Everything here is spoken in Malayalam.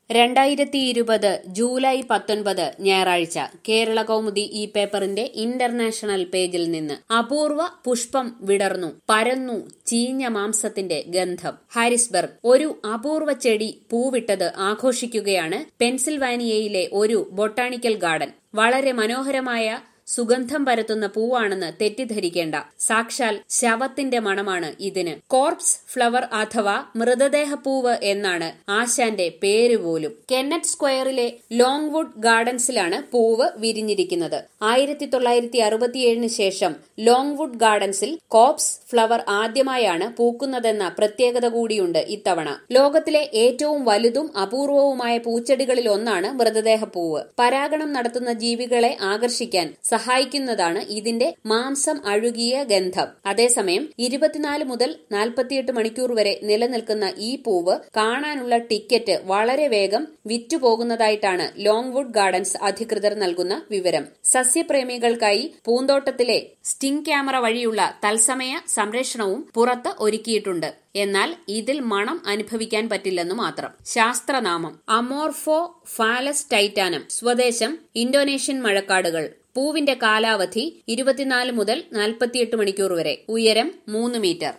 രണ്ടായിരത്തി ഇരുപത് ജൂലൈ പത്തൊൻപത് ഞായറാഴ്ച കേരള കൗമുദി ഈ പേപ്പറിന്റെ ഇന്റർനാഷണൽ പേജിൽ നിന്ന് അപൂർവ പുഷ്പം വിടർന്നു പരന്നു ചീഞ്ഞ മാംസത്തിന്റെ ഗന്ധം ഹാരിസ്ബർഗ് ഒരു അപൂർവ ചെടി പൂവിട്ടത് ആഘോഷിക്കുകയാണ് പെൻസിൽവാനിയയിലെ ഒരു ബൊട്ടാണിക്കൽ ഗാർഡൻ വളരെ മനോഹരമായ സുഗന്ധം പരത്തുന്ന പൂവാണെന്ന് തെറ്റിദ്ധരിക്കേണ്ട സാക്ഷാൽ ശവത്തിന്റെ മണമാണ് ഇതിന് കോർപ്സ് ഫ്ലവർ അഥവാ മൃതദേഹ പൂവ് എന്നാണ് ആശാന്റെ പേര് പോലും കെന്നറ്റ് സ്ക്വയറിലെ ലോങ്വുഡ് ഗാർഡൻസിലാണ് പൂവ് വിരിഞ്ഞിരിക്കുന്നത് ആയിരത്തി തൊള്ളായിരത്തി അറുപത്തിയേഴിന് ശേഷം ലോങ്വുഡ് ഗാർഡൻസിൽ കോപ്സ് ഫ്ലവർ ആദ്യമായാണ് പൂക്കുന്നതെന്ന പ്രത്യേകത കൂടിയുണ്ട് ഇത്തവണ ലോകത്തിലെ ഏറ്റവും വലുതും അപൂർവവുമായ പൂച്ചെടികളിൽ ഒന്നാണ് മൃതദേഹ പൂവ് പരാഗണം നടത്തുന്ന ജീവികളെ ആകർഷിക്കാൻ സഹായിക്കുന്നതാണ് ഇതിന്റെ മാംസം അഴുകിയ ഗന്ധം അതേസമയം ഇരുപത്തിനാല് മുതൽ നാൽപ്പത്തിയെട്ട് മണിക്കൂർ വരെ നിലനിൽക്കുന്ന ഈ പൂവ് കാണാനുള്ള ടിക്കറ്റ് വളരെ വേഗം വിറ്റുപോകുന്നതായിട്ടാണ് ലോങ്വുഡ് ഗാർഡൻസ് അധികൃതർ നൽകുന്ന വിവരം സസ്യപ്രേമികൾക്കായി പൂന്തോട്ടത്തിലെ സ്റ്റിംഗ് ക്യാമറ വഴിയുള്ള തത്സമയ സംരക്ഷണവും പുറത്ത് ഒരുക്കിയിട്ടുണ്ട് എന്നാൽ ഇതിൽ മണം അനുഭവിക്കാൻ പറ്റില്ലെന്നു മാത്രം ശാസ്ത്രനാമം അമോർഫോ ഫാലസ് ടൈറ്റാനം സ്വദേശം ഇന്തോനേഷ്യൻ മഴക്കാടുകൾ പൂവിന്റെ കാലാവധി ഇരുപത്തിനാല് മുതൽ നാൽപ്പത്തിയെട്ട് മണിക്കൂർ വരെ ഉയരം മൂന്ന് മീറ്റർ